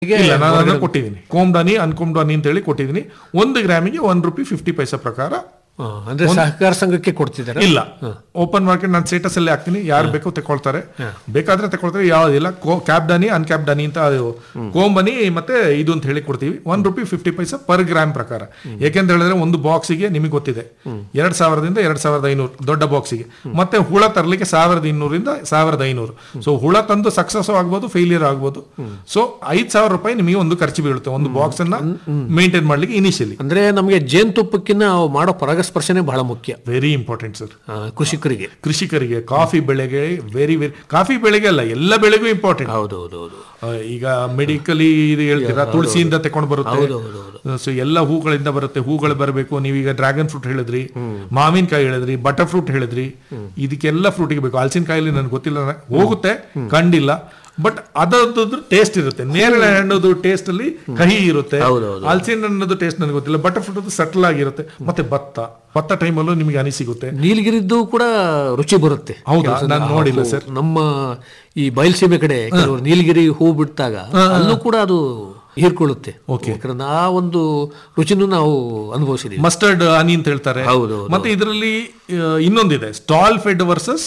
ಇಲ್ಲ ನಾನು ಅದನ್ನ ಕೊಟ್ಟಿದ್ದೀನಿ ಕೋಮ್ಡಾನಿ ಅನ್ಕೋಮ್ಡಾನಿ ಅಂತ ಹೇಳಿ ಕೊಟ್ಟಿದ್ದೀನಿ ಒಂದು ಗ್ರಾಮಿಗೆ ಒನ್ ರುಪಿ ಫಿಫ್ಟಿ ಪೈಸಾ ಪ್ರಕಾರ ಆ, ಅಂದ್ರೆ ಸಹಕಾರ ಸಂಘಕ್ಕೆ ಕೊಡ್ತಿದ್ದಾರೆ ಇಲ್ಲ ಓಪನ್ ಮಾರ್ಕೆಟ್ ನಾನು ಸ್ಟೇಟಸ್ ಅಲ್ಲಿ ಹಾಕ್ತೀನಿ ಯಾರು ಬೇಕೋ ತಗೊಳ್ತಾರೆ ಬೇಕಾದ್ರೆ ತಗೊಳ್ತಾರೆ ಯಾವ್ದಿಲ್ಲ ಕ್ಯಾಬ್ಡಾನಿ ಅನ್ಕ್ಯಾಬ್ಡಾನಿ ಅಂತ ಅದು ಕೋಂಬನಿ ಮತ್ತೆ ಇದು ಅಂತ ಹೇಳಿ ಕೊಡ್ತೀವಿ one rupee fifty paisa per gram ಪ್ರಕಾರ ಯಾಕೆಂತ ಹೇಳಿದ್ರೆ ಒಂದು ಬಾಕ್ಸಿಗೆ ನಿಮಗೆ ಗೊತ್ತಿದೆ ಎರಡ್ ಸಾವಿರದಿಂದ ಎರಡ್ ಸಾವಿರದ ಐನೂರು ದೊಡ್ಡ ಬಾಕ್ಸಿಗೆ ಮತ್ತೆ ಹುಳ ತರಲಿಕ್ಕೆ ಸಾವಿರದ ಇನ್ನೂರಿಂದ ಸಾವಿರದ ಐನೂರು ಸೊ ಹುಳ ತಂದು ಸಕ್ಸಸ್ ಆಗ್ಬೋದು ಫೇಲಿಯರ್ ಆಗ್ಬೋದು ಸೊ ಐದ್ ಸಾವಿರ ರೂಪಾಯಿ ನಿಮಗೆ ಒಂದು ಖರ್ಚು ಬೀಳುತ್ತೆ ಒಂದು ಬಾಕ್ಸ್ ಅನ್ನ ಮೇಂಟೈನ್ ಮಾಡ್ಲಿಕ್ಕೆ ಇನಿಷಿಯಲಿ ಅಂದ್ರೆ ನಮಗೆ ಜೇನುತುಪ್ಪಕ್ಕಿಂತ ನಾವು ಮಾಡೋ ಪರಾಗಸ್ಪರ್ಶನೇ ಬಹಳ ಮುಖ್ಯ ವೆರಿ ಇಂಪಾರ್ಟೆಂಟ್ ಸರ್ ಆ, ಕೃಷಿಕರಿಗೆ ಕೃಷಿಕರಿಗೆ ಕಾಫಿ ಬೆಳೆಗೆ ವೆರಿ ವೆರಿ ಕಾಫಿ ಬೆಳೆಗೆ ಅಲ್ಲ ಎಲ್ಲ ಬೆಳೆಗೂ ಇಂಪಾರ್ಟೆಂಟ್ ಹೌದು ಹೌದು ಹೌದು ಈಗ ಮೆಡಿಕಲಿ ಇದು ಹೇಳ್ತೀರಾ ತುಳಸಿಯಿಂದ ತಕೊಂಡು ಬರುತ್ತೆ ಹೌದು ಹೌದು ಸೊ ಎಲ್ಲ ಹೂಗಳಿಂದ ಬರುತ್ತೆ ಹೂಗಳು ಬರಬೇಕು ನೀವೀಗ ಡ್ರ್ಯಾಗನ್ ಫ್ರೂಟ್ ಹೇಳಿದ್ರಿ ಮಾವಿನಕಾಯಿ ಹೇಳಿದ್ರಿ ಬಟರ್ ಫ್ರೂಟ್ ಹೇಳಿದ್ರಿ ಇದಕ್ಕೆಲ್ಲ ಫ್ರೂಟಿಗೆ ಬೇಕು ಹಲಸಿನಕಾಯಲ್ಲಿ ನನಗೆ ಗೊತ್ತಿಲ್ಲ ನ- ಹೋಗುತ್ತೆ ಕಂಡಿಲ್ಲ ಬಟ್ ಅದರದ್ದು ಟೇಸ್ಟ್ ಇರುತ್ತೆ ನೇರಳೆ ಹಣ್ಣದು ಟೇಸ್ಟ್ ಅಲ್ಲಿ ಕಹಿ ಇರುತ್ತೆ ಹೌದು, ಹೌದು. ಹಲಸಿನ ಹಣ್ಣದು ಟೇಸ್ಟ್ ನನಗೆ ಗೊತ್ತಿಲ್ಲ ಬಟರ್ ಫ್ರೂಟ್ ಸಟಲ್ ಆಗಿರುತ್ತೆ ಮತ್ತೆ ಭತ್ತ ಭತ್ತ ಟೈಮಲ್ಲೂ ನಿಮಗೆ ಹನಿ ಸಿಗುತ್ತೆ ನೀಲಗಿರಿದ್ದು ಕೂಡ ರುಚಿ ಬರುತ್ತೆ ಹೌದಾ? ಕೆಲವು ಸಲ ನಾನ್ ನೋಡಿಲ್ಲ ಹೂ- ಸರ್. ನಮ್ಮ ಈ ಬಯಲುಸೀಮೆ ಕಡೆ ಕೆಲವರು ನೀಲಗಿರಿ ಹೂ ಬಿಟ್ಟಾಗ ಅಲ್ಲೂ ಕೂಡ ಅದು ಹೀರ್ಕೊಳ್ಳುತ್ತೆ ಯಾಕಂದ್ರೆ ಆ ಒಂದು ರುಚಿನೂ ನಾವು ಅನುಭವಿಸಿದೀವಿ ಮಸ್ಟರ್ಡ್ ಹನಿ ಅಂತ ಹೇಳ್ತಾರೆ ಹೌದು, ಹೌದು. ಮತ್ತೆ ಇದರಲ್ಲಿ ಆ, ಇನ್ನೊಂದಿದೆ ಸ್ಟಾಲ್ ಫೆಡ್ ವರ್ಸಸ್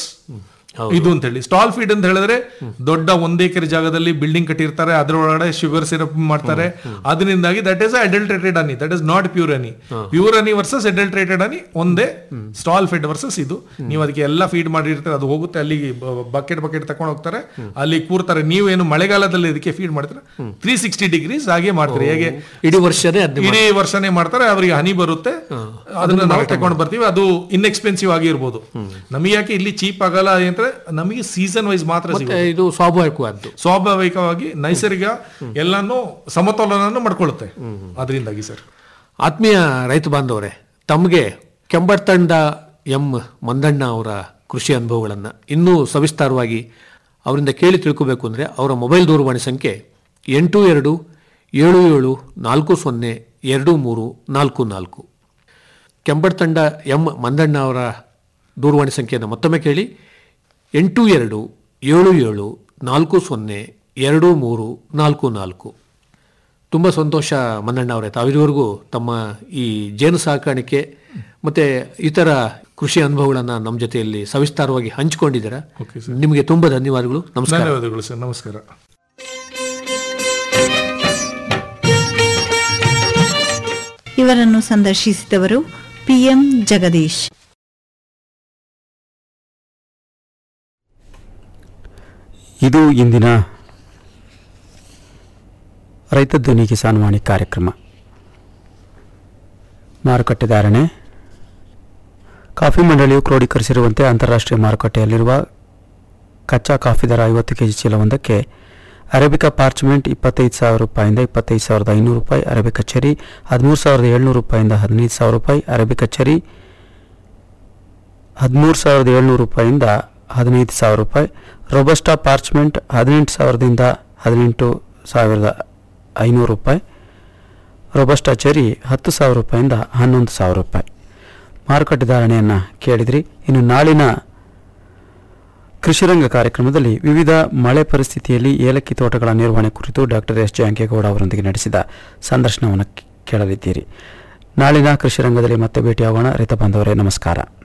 ಇದು ಅಂತ ಹೇಳಿ ಸ್ಟಾಲ್ ಫೀಡ್ ಅಂತ ಹೇಳಿದ್ರೆ ದೊಡ್ಡ ಒಂದ್ ಎಕರೆ ಜಾಗದಲ್ಲಿ ಬಿಲ್ಡಿಂಗ್ ಕಟ್ಟಿರ್ತಾರೆ ಅದರೊಳಗಡೆ ಶುಗರ್ ಸಿರಪ್ ಮಾಡ್ತಾರೆ ಅದರಿಂದಾಗಿ that is adulterated honey that is not pure honey pure honey versus adulterated honey ಒಂದೇ ಸ್ಟಾಲ್ ಫೀಡ್ ವರ್ಸಸ್ ಇದು ನೀವು ಅದಕ್ಕೆ ಎಲ್ಲ ಫೀಡ್ ಮಾಡಿರ್ತಾರೆ ಅದು ಹೋಗುತ್ತೆ ಅಲ್ಲಿ ಬಕೆಟ್ ಬಕೆಟ್ ತಕೊಂಡು ಹೋಗ್ತಾರೆ ಅಲ್ಲಿ ಕೂರ್ತಾರೆ ನೀವೇನು ಮಳೆಗಾಲದಲ್ಲಿ ಇದಕ್ಕೆ ಫೀಡ್ ಮಾಡ್ತಾರೆ ತ್ರೀ ಸಿಕ್ಸ್ಟಿ ಡಿಗ್ರೀಸ್ ಹಾಗೆ ಮಾಡ್ತಾರೆ ಹೇಗೆ ಇಡೀ ವರ್ಷನೇ ಅದನ್ನ ಇಡೀ ವರ್ಷನೇ ಮಾಡ್ತಾರೆ ಅವರಿಗೆ ಹನಿ ಬರುತ್ತೆ ಅದನ್ನ ನಾವು ತಗೊಂಡು ಬರ್ತೀವಿ ಅದು ಇನ್ಎಕ್ಸ್ಪೆನ್ಸಿವ್ ಆಗಿರ್ಬೋದು ನಮಗೆ ಯಾಕೆ ಇಲ್ಲಿ ಚೀಪ್ ಆಗಲ್ಲ ಅಂದ್ರೆ ನಮಗೆ ಸೀಸನ್ ವೈಸ್ ಮಾತ್ರ ಸಿಗುತ್ತೆ ಮತ್ತೆ ಇದು ಸ್ವಾಭಾವಿಕವಾದ್ದು ಸ್ವಾಭಾವಿಕವಾಗಿ ನೈಸರ್ಗಿಕ ಎಲ್ಲಾನು ಸಮತೋಲನ ಮಾಡ್ಕೊಳ್ಳುತ್ತೆ ಅದರಿಂದಾಗಿ ಸರ್ ಆತ್ಮೀಯ ರೈತ ಬಾಂಧವರೇ ತಮಗೆ ಕೆಂಬರ್ತಂಡ ಎಂ ಮಂದಣ್ಣ ಅವರ ಕೃಷಿ ಅನುಭವಗಳನ್ನು ಇನ್ನೂ ಸವಿಸ್ತಾರವಾಗಿ ಅವರಿಂದ ಕೇಳಿ ತಿಳ್ಕೋಬೇಕು ಅಂದರೆ ಅವರ ಮೊಬೈಲ್ ದೂರವಾಣಿ ಸಂಖ್ಯೆ ಎಂಟು ಎರಡು ಏಳು ಏಳು ನಾಲ್ಕು ಸೊನ್ನೆ ಎರಡು ಮೂರು ನಾಲ್ಕು ನಾಲ್ಕು ಕೆಂಬರ್ತಂಡ ಎಂ ಮಂದಣ್ಣ ಅವರ ದೂರವಾಣಿ ಸಂಖ್ಯೆಯನ್ನು ಮತ್ತೊಮ್ಮೆ ಕೇಳಿ ಎಂಟು ಎರಡು ಏಳು ಏಳು ನಾಲ್ಕು ಸೊನ್ನೆ ಎರಡು ಮೂರು ನಾಲ್ಕು ನಾಲ್ಕು ತುಂಬ ಸಂತೋಷ ಮನ್ನಣ್ಣ ಅವರೇ ತಾವಿದುವರೆಗೂ ತಮ್ಮ ಈ ಜೇನು ಸಾಕಾಣಿಕೆ ಮತ್ತು ಇತರ ಕೃಷಿ ಅನುಭವಗಳನ್ನು ನಮ್ಮ ಜೊತೆಯಲ್ಲಿ ಸವಿಸ್ತಾರವಾಗಿ ಹಂಚಿಕೊಂಡಿದ್ದೀರಾ ನಿಮಗೆ ತುಂಬ ಧನ್ಯವಾದಗಳು ನಮಸ್ಕಾರ ಧನ್ಯವಾದಗಳು ಸರ್ ನಮಸ್ಕಾರ ಇವರನ್ನು ಸಂದರ್ಶಿಸಿದವರು ಪಿಎಂ ಜಗದೀಶ್ ಇದು ಇಂದಿನ ರೈತ ಧ್ವನಿ ಕಿಸಾನ್ ವಾಣಿ ಕಾರ್ಯಕ್ರಮ ಮಾರುಕಟ್ಟೆ ಧಾರಣೆ ಕಾಫಿ ಮಂಡಳಿಯು ಕ್ರೋಢೀಕರಿಸಿರುವಂತೆ ಅಂತಾರಾಷ್ಟ್ರೀಯ ಮಾರುಕಟ್ಟೆಯಲ್ಲಿರುವ ಕಚ್ಚಾ ಕಾಫಿ ದರ ಐವತ್ತು ಕೆಜಿ ಚೀಲವೊಂದಕ್ಕೆ ಅರೇಬಿಕಾ ಪಾರ್ಚ್ಮೆಂಟ್ ಇಪ್ಪತ್ತೈದು ಸಾವಿರ ರೂಪಾಯಿಂದ ಇಪ್ಪತ್ತೈದು ಸಾವಿರದ ಐನೂರು ರೂಪಾಯಿ ಅರೇಬಿಕಾ ಚೆರಿ ಹದಿಮೂರು ಸಾವಿರದ ಏಳ್ನೂರು ರೂಪಾಯಿಂದ ಹದಿನೈದು ಸಾವಿರ ರೂಪಾಯಿ ಅರೇಬಿಕಾ ಚೆರಿ ಹದಿಮೂರು ಸಾವಿರದ ಏಳ್ನೂರು ರೂಪಾಯಿಂದ ಹದಿನೈದು ಸಾವಿರ ರೂಪಾಯಿ ರೊಬಸ್ಟಾ ಪಾರ್ಚ್ಮೆಂಟ್ ಹದಿನೆಂಟು ಸಾವಿರದಿಂದ ಹದಿನೆಂಟು ಸಾವಿರದ ಐನೂರು ರೂಪಾಯಿ ರೊಬಸ್ಟಾ ಚೆರಿ ಹತ್ತು ಸಾವಿರ ರೂಪಾಯಿಂದ ಹನ್ನೊಂದು ಸಾವಿರ ರೂಪಾಯಿ ಮಾರುಕಟ್ಟೆ ಧಾರಣೆಯನ್ನು ಕೇಳಿದ್ರಿ ಇನ್ನು ನಾಳಿನ ಕೃಷಿರಂಗ ಕಾರ್ಯಕ್ರಮದಲ್ಲಿ ವಿವಿಧ ಮಳೆ ಪರಿಸ್ಥಿತಿಯಲ್ಲಿ ಏಲಕ್ಕಿ ತೋಟಗಳ ನಿರ್ವಹಣೆ ಕುರಿತು ಡಾಕ್ಟರ್ ಎಸ್ ಜಯಾಂಕೇಗೌಡ ಅವರೊಂದಿಗೆ ನಡೆಸಿದ ಸಂದರ್ಶನವನ್ನು ಕೇಳಲಿದ್ದೀರಿ ನಾಳಿನ ಕೃಷಿರಂಗದಲ್ಲಿ ಮತ್ತೆ ಭೇಟಿಯಾಗೋಣ ರೈತ ಬಾಂಧವರೇ ನಮಸ್ಕಾರ